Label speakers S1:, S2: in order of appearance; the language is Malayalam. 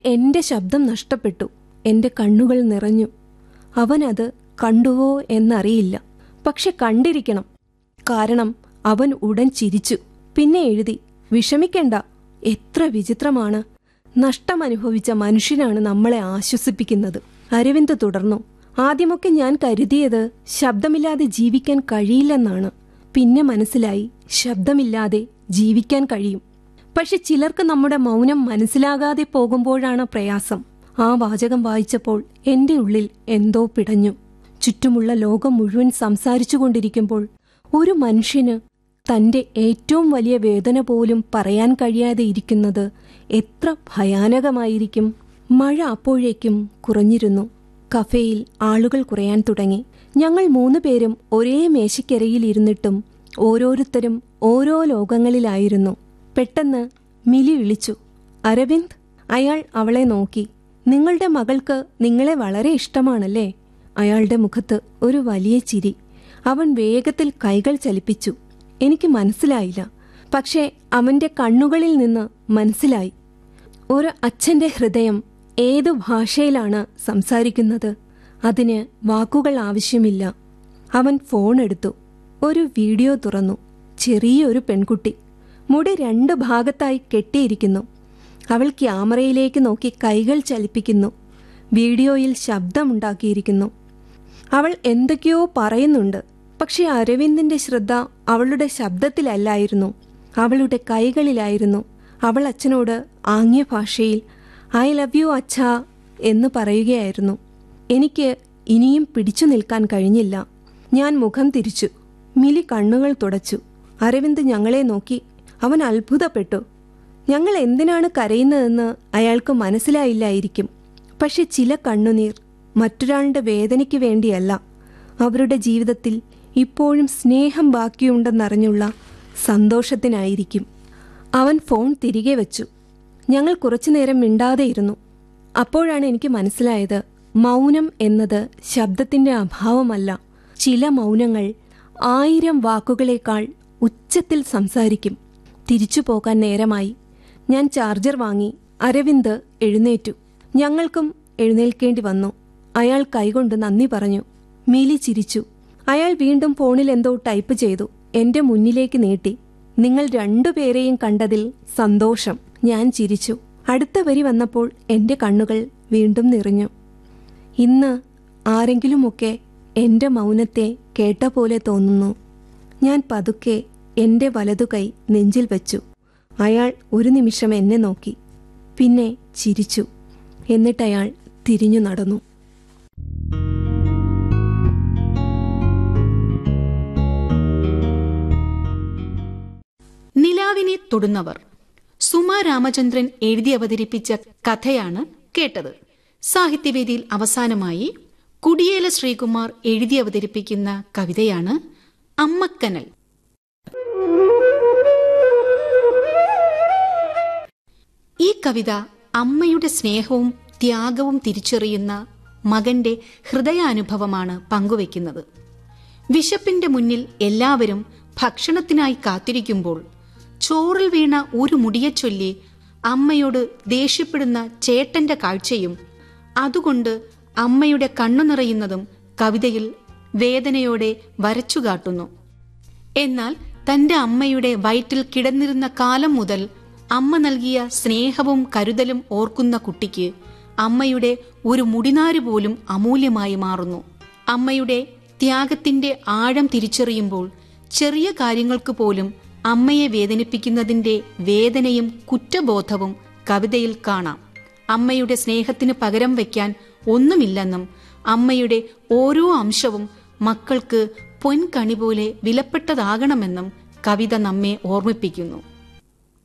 S1: എന്റെ ശബ്ദം നഷ്ടപ്പെട്ടു എന്റെ കണ്ണുകൾ നിറഞ്ഞു അവനത് കണ്ടുവോ എന്നറിയില്ല പക്ഷെ കണ്ടിരിക്കണം കാരണം അവൻ ഉടൻ ചിരിച്ചു പിന്നെ എഴുതി വിഷമിക്കണ്ട എത്ര വിചിത്രമാണ് നഷ്ടമനുഭവിച്ച മനുഷ്യനാണ് നമ്മളെ ആശ്വസിപ്പിക്കുന്നത് അരവിന്ദ് തുടർന്നു ആദ്യമൊക്കെ ഞാൻ കരുതിയത് ശബ്ദമില്ലാതെ ജീവിക്കാൻ കഴിയില്ലെന്നാണ് പിന്നെ മനസ്സിലായി ശബ്ദമില്ലാതെ ജീവിക്കാൻ കഴിയും പക്ഷെ ചിലർക്ക് നമ്മുടെ മൗനം മനസ്സിലാകാതെ പോകുമ്പോഴാണ് പ്രയാസം ആ വാചകം വായിച്ചപ്പോൾ എന്റെ ഉള്ളിൽ എന്തോ പിടഞ്ഞു ചുറ്റുമുള്ള ലോകം മുഴുവൻ സംസാരിച്ചുകൊണ്ടിരിക്കുമ്പോൾ ഒരു മനുഷ്യന് തന്റെ ഏറ്റവും വലിയ വേദന പോലും പറയാൻ കഴിയാതെ ഇരിക്കുന്നത് എത്ര ഭയാനകമായിരിക്കും മഴ അപ്പോഴേക്കും കുറഞ്ഞിരുന്നു കഫേയിൽ ആളുകൾ കുറയാൻ തുടങ്ങി ഞങ്ങൾ മൂന്ന് പേരും ഒരേ മേശയ്ക്കരിയിൽ ഇരുന്നിട്ടും ഓരോരുത്തരും ഓരോ ലോകങ്ങളിലായിരുന്നു പെട്ടെന്ന് മിലി വിളിച്ചു അരവിന്ദ് അയാൾ അവളെ നോക്കി നിങ്ങളുടെ മകൾക്ക് നിങ്ങളെ വളരെ ഇഷ്ടമാണല്ലേ അയാളുടെ മുഖത്ത് ഒരു വലിയ ചിരി അവൻ വേഗത്തിൽ കൈകൾ ചലിപ്പിച്ചു എനിക്ക് മനസ്സിലായില്ല പക്ഷേ അവന്റെ കണ്ണുകളിൽ നിന്ന് മനസ്സിലായി ഒരു അച്ഛന്റെ ഹൃദയം ഏതു ഭാഷയിലാണ് സംസാരിക്കുന്നത് അതിന് വാക്കുകൾ ആവശ്യമില്ല അവൻ ഫോൺ എടുത്തു ഒരു വീഡിയോ തുറന്നു ചെറിയൊരു പെൺകുട്ടി മുടി രണ്ട് ഭാഗത്തായി കെട്ടിയിരിക്കുന്നു അവൾ ക്യാമറയിലേക്ക് നോക്കി കൈകൾ ചലിപ്പിക്കുന്നു വീഡിയോയിൽ ശബ്ദമുണ്ടാക്കിയിരിക്കുന്നു അവൾ എന്തൊക്കെയോ പറയുന്നുണ്ട് പക്ഷെ അരവിന്ദിന്റെ ശ്രദ്ധ അവളുടെ ശബ്ദത്തിലല്ലായിരുന്നു അവളുടെ കൈകളിലായിരുന്നു അവൾ അച്ഛനോട് ആംഗ്യ ഭാഷയിൽ ഐ ലവ് യു അച്ഛാ എന്ന് പറയുകയായിരുന്നു എനിക്ക് ഇനിയും പിടിച്ചു നിൽക്കാൻ കഴിഞ്ഞില്ല ഞാൻ മുഖം തിരിച്ചു മിലി കണ്ണുകൾ തുടച്ചു അരവിന്ദ് ഞങ്ങളെ നോക്കി അവൻ അത്ഭുതപ്പെട്ടു ഞങ്ങൾ എന്തിനാണ് കരയുന്നതെന്ന് അയാൾക്ക് മനസ്സിലായില്ലായിരിക്കും പക്ഷെ ചില കണ്ണുനീർ മറ്റൊരാളുടെ വേദനയ്ക്ക് വേണ്ടിയല്ല അവരുടെ ജീവിതത്തിൽ ഇപ്പോഴും സ്നേഹം ബാക്കിയുണ്ടെന്നറിഞ്ഞുള്ള സന്തോഷത്തിനായിരിക്കും അവൻ ഫോൺ തിരികെ വെച്ചു ഞങ്ങൾ കുറച്ചുനേരം മിണ്ടാതെയിരുന്നു അപ്പോഴാണ് എനിക്ക് മനസ്സിലായത് മൗനം എന്നത് ശബ്ദത്തിന്റെ അഭാവമല്ല ചില മൗനങ്ങൾ ആയിരം വാക്കുകളേക്കാൾ ഉച്ചത്തിൽ സംസാരിക്കും തിരിച്ചു പോകാൻ നേരമായി ഞാൻ ചാർജർ വാങ്ങി അരവിന്ദ് എഴുന്നേറ്റു ഞങ്ങൾക്കും എഴുന്നേൽക്കേണ്ടി വന്നു അയാൾ കൈകൊണ്ട് നന്ദി പറഞ്ഞു മിലി ചിരിച്ചു അയാൾ വീണ്ടും ഫോണിൽ എന്തോ ടൈപ്പ് ചെയ്തു എന്റെ മുന്നിലേക്ക് നീട്ടി നിങ്ങൾ രണ്ടുപേരെയും കണ്ടതിൽ സന്തോഷം ഞാൻ ചിരിച്ചു അടുത്ത വരി വന്നപ്പോൾ എന്റെ കണ്ണുകൾ വീണ്ടും നിറഞ്ഞു ഇന്ന് ആരെങ്കിലുമൊക്കെ എന്റെ മൗനത്തെ കേട്ട പോലെ തോന്നുന്നു ഞാൻ പതുക്കെ എന്റെ വലതുകൈ നെഞ്ചിൽ വെച്ചു അയാൾ ഒരു നിമിഷം എന്നെ നോക്കി പിന്നെ ചിരിച്ചു എന്നിട്ടയാൾ തിരിഞ്ഞു നടന്നു
S2: നിലാവിനെ തൊടുന്നവർ സുമ രാമചന്ദ്രൻ എഴുതി അവതരിപ്പിച്ച കഥയാണ് കേട്ടത് സാഹിത്യവേദിയിൽ അവസാനമായി കുടിയേല ശ്രീകുമാർ എഴുതി അവതരിപ്പിക്കുന്ന കവിതയാണ് അമ്മക്കനൽ ഈ കവിത അമ്മയുടെ സ്നേഹവും ത്യാഗവും തിരിച്ചറിയുന്ന മകന്റെ ഹൃദയാനുഭവമാണ് പങ്കുവെക്കുന്നത് വിശപ്പിന്റെ മുന്നിൽ എല്ലാവരും ഭക്ഷണത്തിനായി കാത്തിരിക്കുമ്പോൾ ചോറിൽ വീണ ഒരു മുടിയെ ചൊല്ലി അമ്മയോട് ദേഷ്യപ്പെടുന്ന ചേട്ടന്റെ കാഴ്ചയും അതുകൊണ്ട് അമ്മയുടെ കണ്ണു നിറയുന്നതും കവിതയിൽ വേദനയോടെ വരച്ചുകാട്ടുന്നു എന്നാൽ തന്റെ അമ്മയുടെ വയറ്റിൽ കിടന്നിരുന്ന കാലം മുതൽ അമ്മ നൽകിയ സ്നേഹവും കരുതലും ഓർക്കുന്ന കുട്ടിക്ക് അമ്മയുടെ ഒരു മുടിനാര് പോലും അമൂല്യമായി മാറുന്നു അമ്മയുടെ ത്യാഗത്തിന്റെ ആഴം തിരിച്ചറിയുമ്പോൾ ചെറിയ കാര്യങ്ങൾക്ക് പോലും അമ്മയെ വേദനിപ്പിക്കുന്നതിന്റെ വേദനയും കുറ്റബോധവും കവിതയിൽ കാണാം അമ്മയുടെ സ്നേഹത്തിന് പകരം വയ്ക്കാൻ ഒന്നുമില്ലെന്നും അമ്മയുടെ ഓരോ അംശവും മക്കൾക്ക് പൊൻകണി പോലെ വിലപ്പെട്ടതാകണമെന്നും കവിത നമ്മെ ഓർമ്മിപ്പിക്കുന്നു